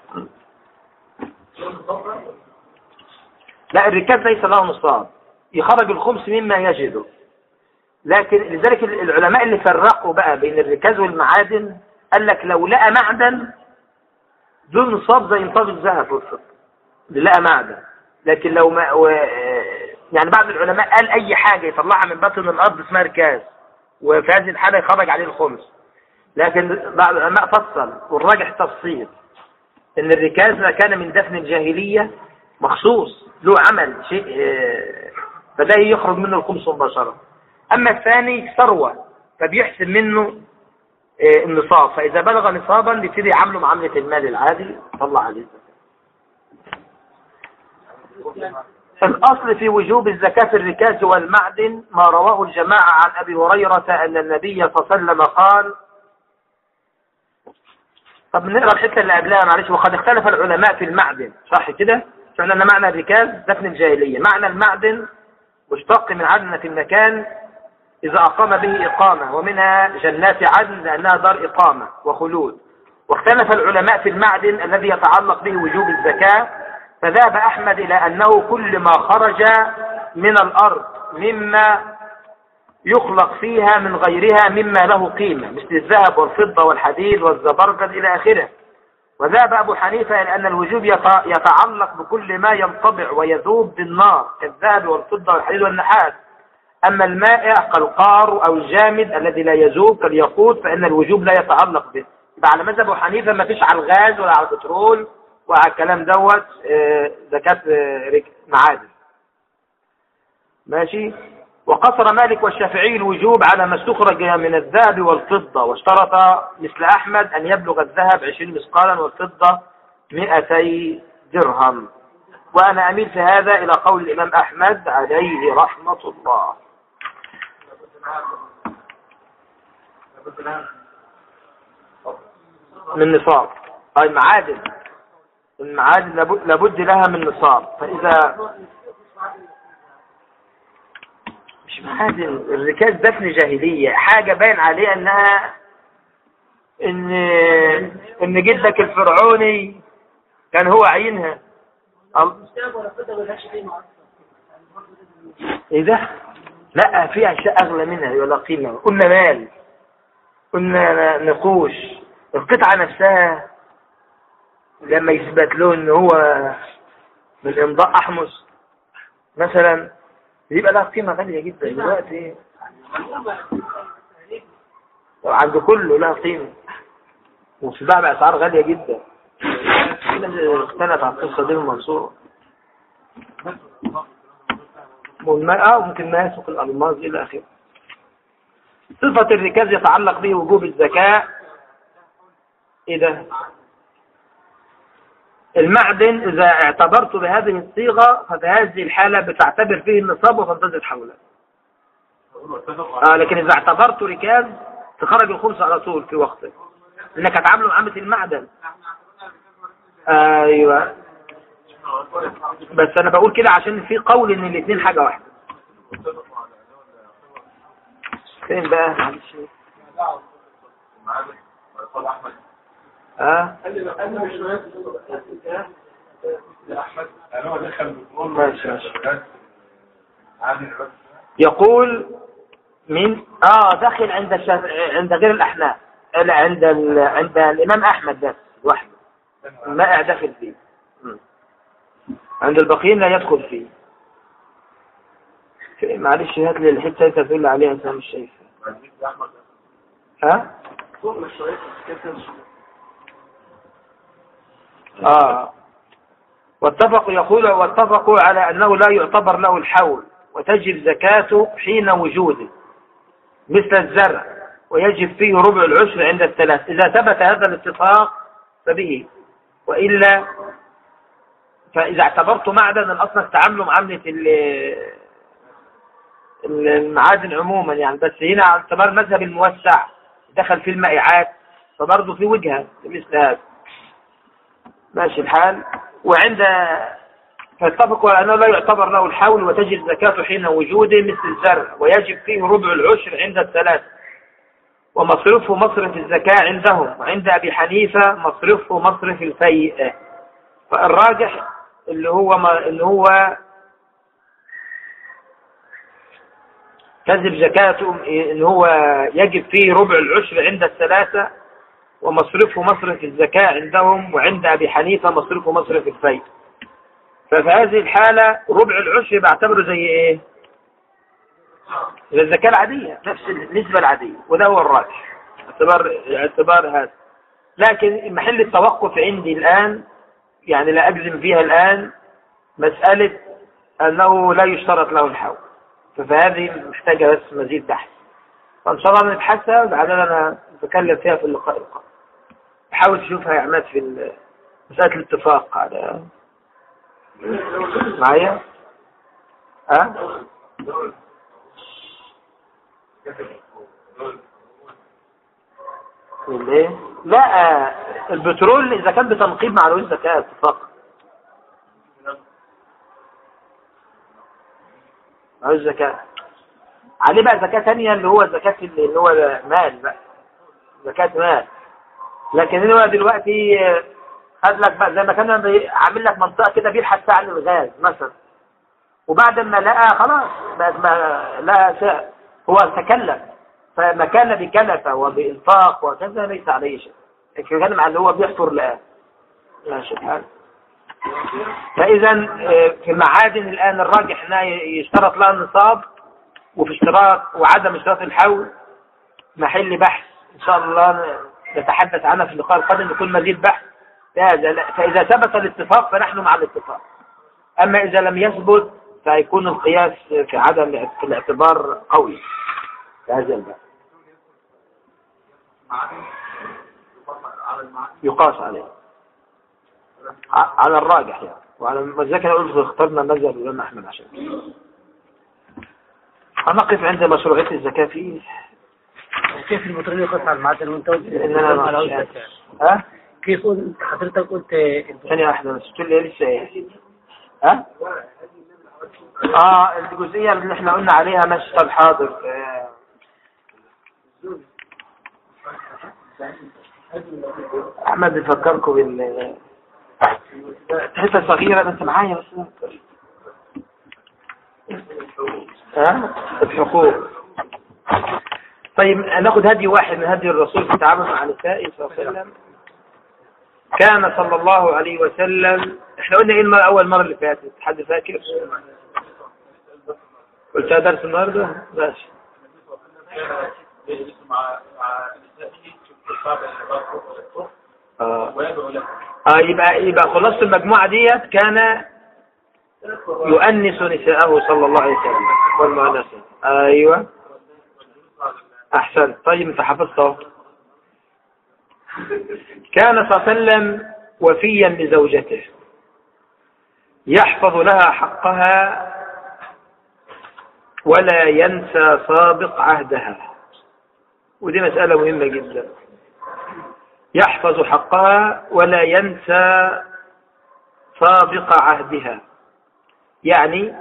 لا الركاز ليس له نصاب يخرج الخمس مما يجده لكن لذلك العلماء اللي فرقوا بقى بين الركاز والمعادن قال لك لو لقى معدن دول نصاب زي نصاب الذهب والفضة اللي لقى معدن لكن لو ما و... يعني بعض العلماء قال اي حاجة يطلعها من باطن الارض اسمها ركاز وفي هذه الحالة يخرج عليه الخمس لكن بعض العلماء فصل والراجح تفصيل ان الركاز ما كان من دفن الجاهلية مخصوص له عمل شيء آه، فده يخرج منه الخمس مباشرة اما الثاني ثروة فبيحسب منه آه، النصاب فاذا بلغ نصابا بيبتدي يعامله معاملة المال العادي طلع عليه الأصل في وجوب الزكاة في الركاز والمعدن ما رواه الجماعة عن أبي هريرة أن النبي صلى الله عليه وسلم قال طب نقرأ الحتة اللي قبلها معلش وقد اختلف العلماء في المعدن صح كده؟ فعلا أن معنى الركاز دفن الجاهلية معنى المعدن مشتق من عدن في المكان إذا أقام به إقامة ومنها جنات عدن لأنها دار إقامة وخلود واختلف العلماء في المعدن الذي يتعلق به وجوب الزكاة فذهب أحمد إلى أنه كل ما خرج من الأرض مما يخلق فيها من غيرها مما له قيمة مثل الذهب والفضة والحديد والزبرجد إلى آخره وذهب أبو حنيفة إلى أن الوجوب يتعلق بكل ما ينطبع ويذوب بالنار كالذهب والفضة والحديد والنحاس أما المائع كالقار أو الجامد الذي لا يذوب كالياقوت فإن الوجوب لا يتعلق به يبقى على مذهب أبو حنيفة ما فيش على الغاز ولا على البترول وعلى الكلام دوت آه، زكاة آه، معادن ماشي وقصر مالك والشافعي الوجوب على ما استخرج من الذهب والفضة واشترط مثل أحمد أن يبلغ الذهب عشرين مثقالا والفضة مئتي درهم وأنا أميل في هذا إلى قول الإمام أحمد عليه رحمة الله من نصاب أي معادن المعادن لابد لها من نصاب فإذا مش معادن الركاز دفن جاهلية حاجة باين عليها انها ان ان جدك الفرعوني كان هو عينها ايه ده لا في اشياء اغلى منها ولا قيمة قلنا مال قلنا نقوش القطعة نفسها لما يثبت له ان هو من امضاء احمس مثلا يبقى لها قيمة غالية جدا دلوقتي عند كله لها قيمة وبتتباع بأسعار غالية جدا اختلف على القصة دي المنصورة اه ممكن ما يسوق الألماظ إلى آخره صفة الركاز يتعلق به وجوب الزكاة إيه ده المعدن إذا اعتبرت بهذه الصيغة ففي هذه الحالة بتعتبر فيه النصاب وتنتظر حوله آه لكن إذا اعتبرت ركاز تخرج الخمس على طول في وقته لأنك هتعامله معاملة المعدن أيوة بس أنا بقول كده عشان في قول إن الاثنين حاجة واحدة فين بقى معلش ها يقول من اه داخل عند الشف... عند غير الاحناف عند ال... عند الامام احمد بس وحده المائع داخل فيه عند الباقيين لا يدخل فيه معلش هات لي الحته انت تقول عليها انت مش شايفها ها آه واتفقوا يقول واتفقوا على أنه لا يعتبر له الحول وتجب زكاته حين وجوده مثل الزرع ويجب فيه ربع العشر عند الثلاث إذا ثبت هذا الاتفاق فبه وإلا فإذا اعتبرت معدن الأصل تعامله معاملة المعادن عموما يعني بس هنا على اعتبار المذهب الموسع دخل في المائعات فبرضه في وجهة مثل هذا ماشي الحال وعند فاتفقوا على أنه لا يعتبر له الحول وتجد الزكاة حين وجوده مثل الزرع ويجب فيه ربع العشر عند الثلاث ومصرفه مصرف الزكاة عندهم وعند أبي حنيفة مصرفه مصرف الفيء فالراجح اللي هو ما اللي هو تجب زكاته ان هو يجب فيه ربع العشر عند الثلاثة ومصرفه مصرف الزكاة عندهم وعند أبي حنيفة مصرفه مصرف الفيء ففي هذه الحالة ربع العشر بعتبره زي ايه الزكاة العادية نفس النسبة العادية وده هو الراجح اعتبار اعتبار هذا لكن محل التوقف عندي الآن يعني لا أجزم فيها الآن مسألة أنه لا يشترط له الحول فهذه محتاجة بس مزيد بحث فإن شاء الله نبحثها وبعدين أنا نتكلم فيها في اللقاء القادم حاول تشوفها يا عماد في مسألة الاتفاق على معايا ها الايه لا البترول اذا كان بتنقيب معلوش زكاه اتفاق معلوش زكاه عليه بقى زكاه ثانيه اللي هو زكاه اللي هو مال بقى زكاه مال لكن هو دلوقتي خد لك بقى زي ما كان عامل لك منطقه كده بيبحث عن الغاز مثلا وبعد ما لقى خلاص بقت ما لقى سعر هو تكلف فما كان بكلفه وبإنفاق وكذا ليس عليه شيء الكلام على اللي هو بيحفر لقاه ماشي الحال فإذا في المعادن الآن الراجح انها يشترط لها النصاب وفي اشتراط وعدم اشتراط الحول محل بحث إن شاء الله نتحدث عنها في اللقاء القادم يكون مزيد بحث فإذا ثبت الاتفاق فنحن مع الاتفاق أما إذا لم يثبت فيكون القياس في عدم في الاعتبار قوي في هذا الباب يقاس عليه على الراجح يعني وعلى مذاك قلت اخترنا مذهب الإمام أحمد عشان هنقف عند مشروعية الزكاة فيه كيف البترول يقاس على المعدن وانت قلت إن أنا على مش عارف. الزكاة ها كيف قلت حضرتك قلت ثانية واحدة بس تقول لي لسه ايه ها اه الجزئية اللي احنا قلنا عليها ماشي طب حاضر آه. احمد بيفكركم بال حته صغيرة بس معايا بس ها الحقوق طيب ناخد هدي واحد من هدي الرسول في التعامل مع نسائه صلى الله عليه وسلم كان صلى الله عليه وسلم احنا قلنا ايه الم- اول مرة اللي فاتت حد فاكر قلتها درس النهارده ماشي يجلس مع مع نسائه في الصحابة الكبار اه ويدعو له اه يبقى يبقى خلاص المجموعة ديت كان يؤنس نساءه صلى الله عليه وسلم والمؤنسة ايوه احسن طيب انت حفظت اهو كان صلى الله عليه وسلم وفيا لزوجته يحفظ لها حقها ولا ينسى سابق عهدها ودي مسألة مهمة جدا يحفظ حقها ولا ينسى سابق عهدها يعني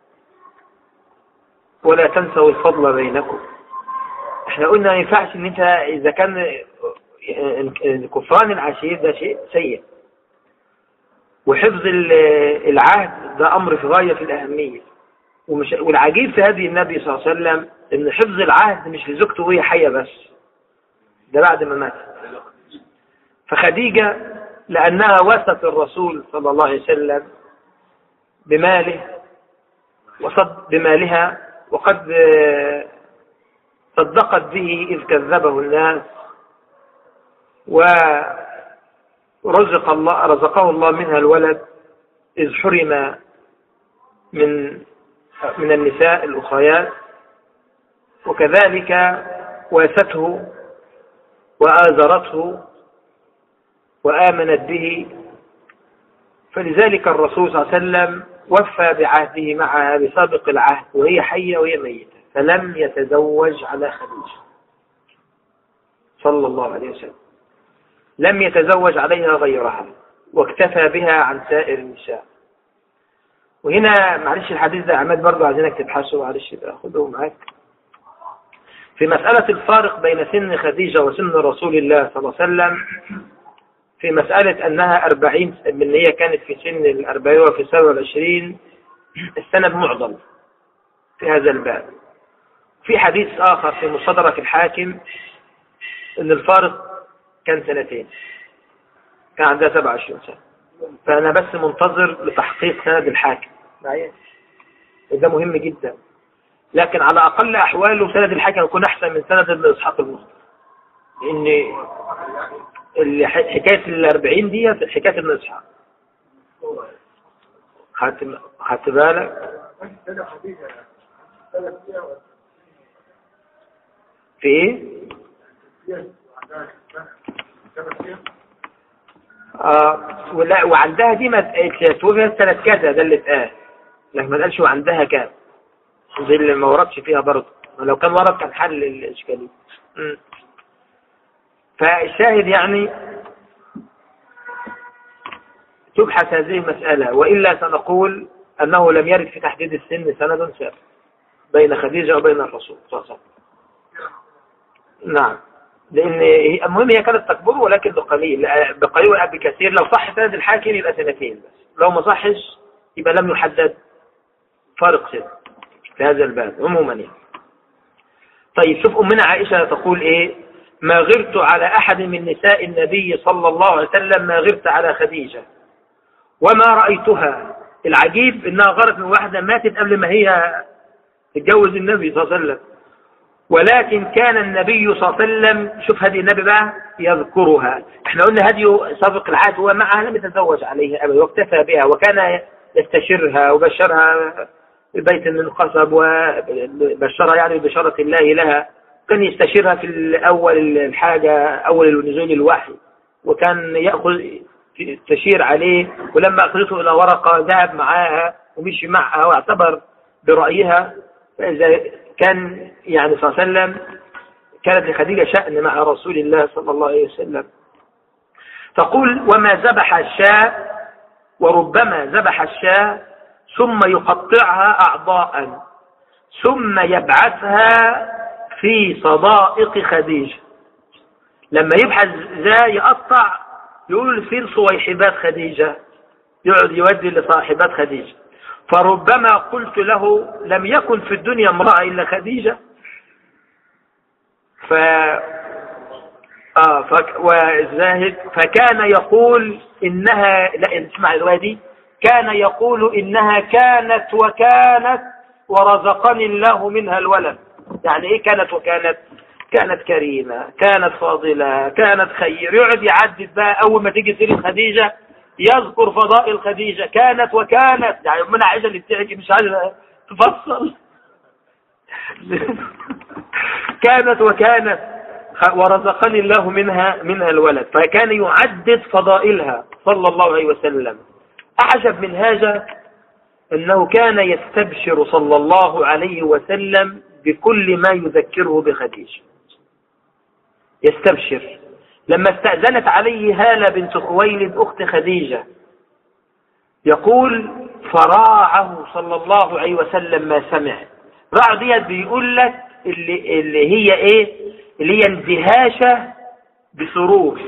ولا تنسوا الفضل بينكم احنا قلنا ما ينفعش ان انت اذا كان كفران العشير ده شيء سيء وحفظ ال- العهد ده امر في غاية في الاهمية ومش والعجيب في هذه النبي صلى الله عليه وسلم ان حفظ العهد مش لزوجته وهي حية بس ده بعد ما مات فخديجة لأنها وست الرسول صلى الله عليه وسلم بماله وصد بمالها وقد آه، صدقت به إذ كذبه الناس ورزق الله رزقه الله منها الولد إذ حرم من من النساء الأخريات وكذلك واسته وآزرته وآمنت به فلذلك الرسول صلى الله عليه وسلم وفى بعهده معها بسابق العهد وهي حية وهي ميتة فلم يتزوج على خديجة صلى الله عليه وسلم لم يتزوج عليها غيرها واكتفى بها عن سائر النساء وهنا معلش الحديث ده عماد برضه عايزينك تبحثه معلش يبقى خده معاك في مسألة الفارق بين سن خديجة وسن رسول الله صلى الله عليه وسلم في مسألة أنها أربعين من هي كانت في سن الأربعين وفي سنة والعشرين السند معضل في هذا الباب في حديث آخر في مصدرك الحاكم أن الفارق كان سنتين كان عندها 27 سنة فأنا بس منتظر لتحقيق سند الحاكم معايا ده مهم جدا لكن على أقل أحواله سند الحاكم يكون أحسن من سند ابن إسحاق المصري لأن اللي ح- حكاية الأربعين دي حكاية ابن إسحاق خدت خدت بالك في ايه؟ آه ولا وعندها دي مت- توفيت سنة كذا ده اللي اتقال لكن ما قالش وعندها كام دي اللي ما وردش فيها برضه ولو كان ورد كان حل الإشكالية م. فالشاهد يعني تبحث هذه المسألة وإلا سنقول أنه لم يرد في تحديد السن سند ثابت بين خديجة وبين الرسول صلى الله عليه وسلم نعم لأن هي- المهم هي كانت تكبر ولكن بقليل بقليل ولا بكثير لو صح سند الحاكم يبقى سنتين بس لو ما صحش يبقى لم يحدد فارق سن في هذا الباب عموما يعني طيب شوف أمنا عائشة تقول إيه ما غرت على أحد من نساء النبي صلى الله عليه وسلم ما غرت على خديجة وما رأيتها العجيب إنها غرت من واحدة ماتت قبل ما هي تتجوز النبي صلى الله عليه وسلم ولكن كان النبي صلى الله عليه وسلم شوف هدي النبي بقى يذكرها احنا قلنا هديه سابق العهد هو معها لم يتزوج عليها ابدا واكتفى بها وكان يستشرها وبشرها ببيت من قصب وبشرها يعني ببشرة الله لها كان يستشيرها في الأول الحاجة أول نزول الوحي وكان يأخذ تشير عليه ولما أخذته إلى ورقة ذهب معاها ومشي معها واعتبر برأيها فإذا كان يعني صلى الله عليه وسلم كانت لخديجة شأن مع رسول الله صلى الله عليه وسلم تقول وما ذبح الشاة وربما ذبح الشاة ثم يقطعها أعضاء ثم يبعثها في صدائق خديجة لما يبحث ذا يقطع يقول فين صويحبات خديجة يقعد يودي لصاحبات خديجة فربما قلت له لم يكن في الدنيا امرأة إلا خديجة ف آه فك... والزاهد فكان يقول إنها لا اسمع الرواية دي كان يقول إنها كانت وكانت ورزقني الله منها الولد يعني إيه كانت وكانت كانت كريمة كانت فاضلة كانت خير يقعد يعدد بقى أول ما تيجي سيرة خديجة يذكر فضائل خديجة كانت وكانت يعني من عائشة اللي بتحكي مش عايزة تفصل كانت وكانت ورزقني الله منها منها الولد فكان يعدد فضائلها صلى الله عليه وسلم أعجب من هذا أنه كان يستبشر صلى الله عليه وسلم بكل ما يذكره بخديجة يستبشر لما استأذنت عليه هالة بنت خويلد أخت خديجة يقول فراعه صلى الله عليه وسلم ما سمع راع ديت بيقول لك اللي, اللي هي ايه اللي هي اندهاشة بسرور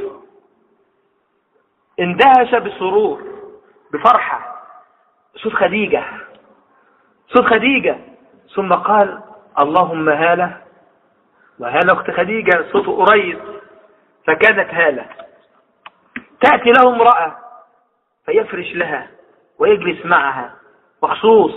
اندهش بسرور بفرحة صوت خديجة صوت خديجة ثم قال اللهم هالة وهالة اخت خديجة صوته قريب فكانت هالة تأتي له امرأة فيفرش لها ويجلس معها مخصوص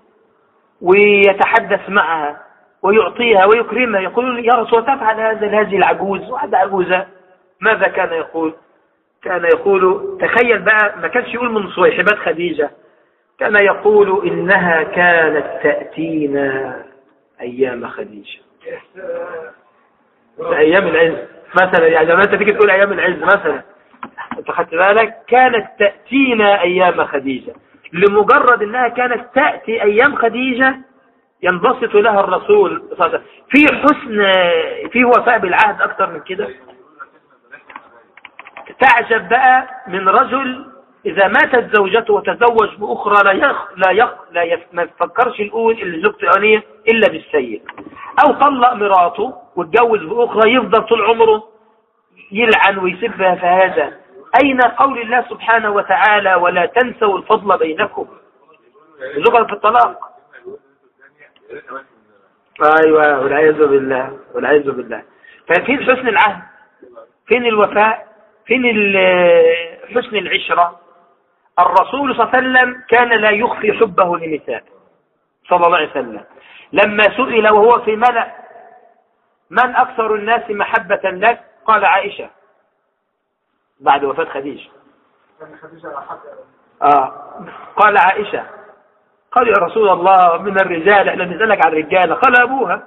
ويتحدث معها ويعطيها ويكرمها يقول يا رسول تفعل هذا لهذه العجوز واحدة عجوزة ماذا كان يقول كان يقول تخيل بقى ما كانش يقول من صويحبات خديجة كان يقول إنها كانت تأتينا أيام خديجة أيام العز مثلا يعني لما أنت تيجي تقول أيام العز مثلا أنت خدت بالك كانت تأتينا أيام خديجة لمجرد أنها كانت تأتي أيام خديجة ينبسط لها الرسول صلى الله عليه وسلم في حسن في وفاء بالعهد أكتر من كده تعجب بقى من رجل إذا ماتت زوجته وتزوج بأخرى لا يخ لا يخ لا يف ما يفكرش الأول اللي زوجته الأولانية إلا بالسيء أو طلق مراته واتجوز بأخرى يفضل طول عمره يلعن ويسبها في هذا أين قول الله سبحانه وتعالى ولا تنسوا الفضل بينكم زوجها في الطلاق أيوة والعياذ بالله والعياذ بالله ففين حسن العهد فين الوفاء فين حسن العشرة الرسول صلى الله عليه وسلم كان لا يخفي حبه للنساء صلى الله عليه وسلم لما سئل وهو في ملأ من أكثر الناس محبة لك قال عائشة بعد وفاة خديجة آه قال عائشة قال يا رسول الله من الرجال احنا نسألك عن الرجالة قال أبوها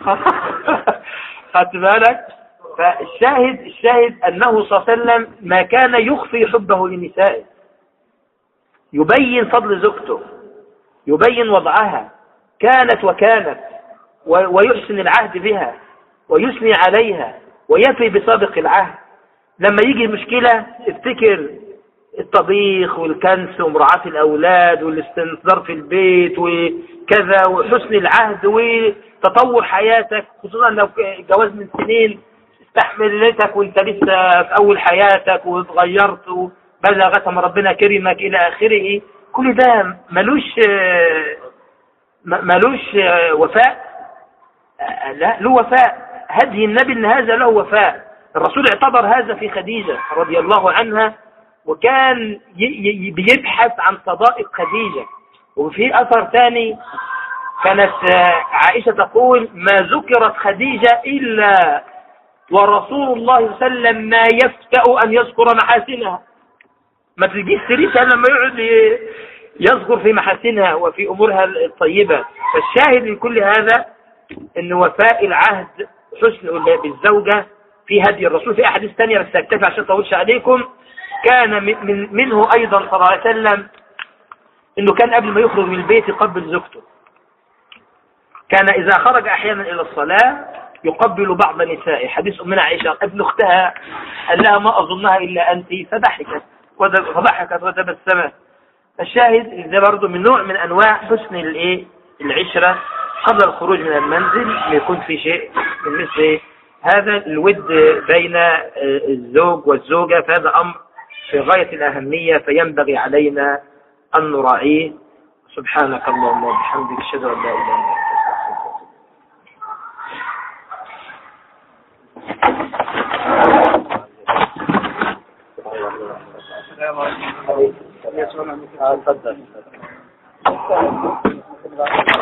خدت بالك فالشاهد الشاهد أنه صلى الله عليه وسلم ما كان يخفي حبه لنسائه يبين فضل زوجته يبين وضعها كانت وكانت و- ويحسن العهد بها ويثني عليها ويفي بسابق العهد لما يجي مشكلة افتكر الطبيخ والكنس ومراعاة الأولاد والاستنظار في البيت وكذا وحسن العهد وتطور حياتك خصوصا لو جواز من سنين استحملتك وانت لسه في أول حياتك واتغيرت وبلغت ما ربنا كرمك إلى آخره كل ده ملوش آه، م- ملوش آه، وفاء آه، لا له وفاء هدي النبي ان هذا له وفاء الرسول اعتبر هذا في خديجة رضي الله عنها وكان ي- ي- بيبحث عن صدائق خديجة وفي أثر ثاني كانت آه، عائشة تقول ما ذكرت خديجة إلا ورسول الله صلى الله عليه وسلم ما يفتأ أن يذكر محاسنها ما تجيش سيرتها لما يقعد ي- يذكر في محاسنها وفي أمورها الطيبة فالشاهد من كل هذا أن وفاء العهد حسن بالزوجة في هدي الرسول في أحاديث ثانية بس أكتفي عشان طولش عليكم كان من من- منه أيضا صلى الله عليه وسلم أنه كان قبل ما يخرج من البيت يقبل زوجته كان إذا خرج أحيانا إلى الصلاة يقبل بعض نسائه حديث أمنا عائشة ابن أختها قال لها ما أظنها إلا أنت فضحكت ود- فضحكت وتبسمت الشاهد ده برضه من نوع من أنواع حسن الإيه العشرة قبل الخروج من المنزل يكون في شيء من مثل هذا الود بين آه، الزوج والزوجة فهذا أمر في غاية الأهمية فينبغي علينا أن نراعيه سبحانك اللهم وبحمدك أشهد أن لا إله إلا أنت اتفضل